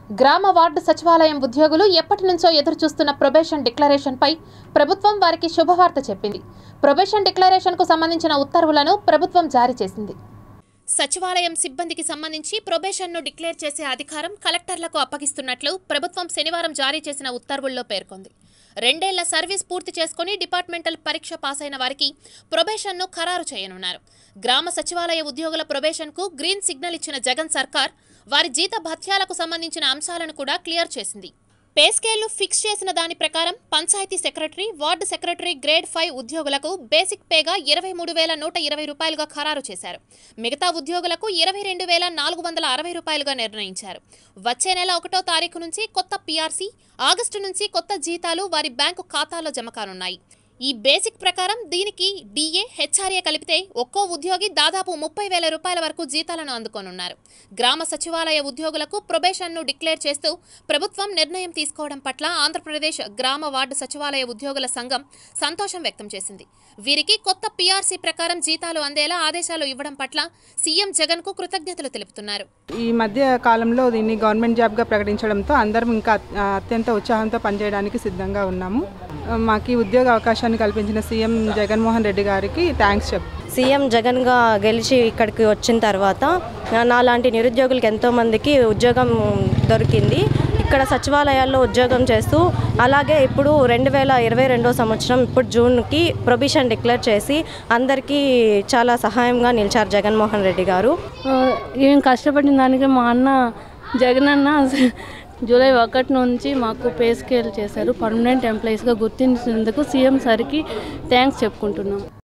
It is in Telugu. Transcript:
గ్రామ వార్డు సచివాలయం ఉద్యోగులు ఎప్పటి నుంచో ఎదురు చూస్తున్న ప్రొబేషన్ డిక్లరేషన్పై ప్రభుత్వం వారికి శుభవార్త చెప్పింది ప్రొబేషన్ డిక్లరేషన్కు సంబంధించిన ఉత్తర్వులను ప్రభుత్వం జారీ చేసింది సచివాలయం సిబ్బందికి సంబంధించి ప్రొబేషన్ను డిక్లేర్ చేసే అధికారం కలెక్టర్లకు అప్పగిస్తున్నట్లు ప్రభుత్వం శనివారం జారీ చేసిన ఉత్తర్వుల్లో పేర్కొంది రెండేళ్ల సర్వీస్ పూర్తి చేసుకుని డిపార్ట్మెంటల్ పరీక్ష పాస్ అయిన వారికి ప్రొబేషన్ను ఖరారు చేయనున్నారు గ్రామ సచివాలయ ఉద్యోగుల ప్రొబేషన్కు గ్రీన్ సిగ్నల్ ఇచ్చిన జగన్ సర్కార్ వారి జీత భత్యాలకు సంబంధించిన అంశాలను కూడా క్లియర్ చేసింది పే స్కేల్ను ఫిక్స్ చేసిన దాని ప్రకారం panchayat secretary ward secretary grade five ఉద్యోగులకు బేసిక్ పేగా ఇరవై మూడు వేల నూట ఇరవై రూపాయలుగా ఖరారు చేశారు మిగతా ఉద్యోగులకు ఇరవై రెండు వేల నాలుగు వందల అరవై రూపాయలుగా నిర్ణయించారు వచ్చే నెల ఒకటో తారీఖు నుంచి కొత్త పీఆర్సీ ఆగస్టు నుంచి కొత్త జీతాలు వారి బ్యాంకు ఖాతాలో జమ కానున్నాయి ఈ బేసిక్ ప్రకారం దీనికి డిఏ హెచ్ఆర్ఏ కలిపితే ఒక్కో ఉద్యోగి దాదాపు ముప్పై వేల రూపాయల వరకు జీతాలను అందుకోనున్నారు గ్రామ సచివాలయ ఉద్యోగులకు ప్రొబేషన్ను డిక్లేర్ చేస్తూ ప్రభుత్వం నిర్ణయం తీసుకోవడం పట్ల ఆంధ్రప్రదేశ్ గ్రామ వార్డు సచివాలయ ఉద్యోగుల సంఘం సంతోషం వ్యక్తం చేసింది వీరికి కొత్త పీఆర్సీ ప్రకారం జీతాలు అందేలా ఆదేశాలు ఇవ్వడం పట్ల సీఎం జగన్ కు కృతజ్ఞతలు తెలుపుతున్నారు ఈ మధ్య కాలంలో దీన్ని గవర్నమెంట్ జాబ్గా ప్రకటించడంతో అందరం ఇంకా అత్- అత్యంత ఉత్సాహంతో పనిచేయడానికి సిద్ధంగా ఉన్నాము మాకు ఈ ఉద్యోగ అవకాశాన్ని కల్పించిన సీఎం జగన్మోహన్ రెడ్డి గారికి థ్యాంక్స్ చెప్ సీఎం జగన్గా గెలిచి ఇక్కడికి వచ్చిన తర్వాత నాలాంటి నిరుద్యోగులకు ఎంతోమందికి ఉద్యోగం దొరికింది ఇక్కడ సచివాలయాల్లో ఉద్యోగం చేస్తూ అలాగే ఇప్పుడు రెండు వేల ఇరవై రెండో సంవత్సరం ఇప్పుడు జూన్కి ప్రొబిషన్ డిక్లేర్ చేసి అందరికీ చాలా సహాయంగా నిలిచారు జగన్మోహన్ రెడ్డి గారు ఆ, ఏం కష్టపడిన దానికి మా అన్న జగన్ అన్న జూలై ఒకటి నుంచి మాకు పే స్కేల్ చేశారు పర్మనెంట్ ఎంప్లాయీస్గా గుర్తించినందుకు సీఎం సార్కి థ్యాంక్స్ చెప్పుకుంటున్నాం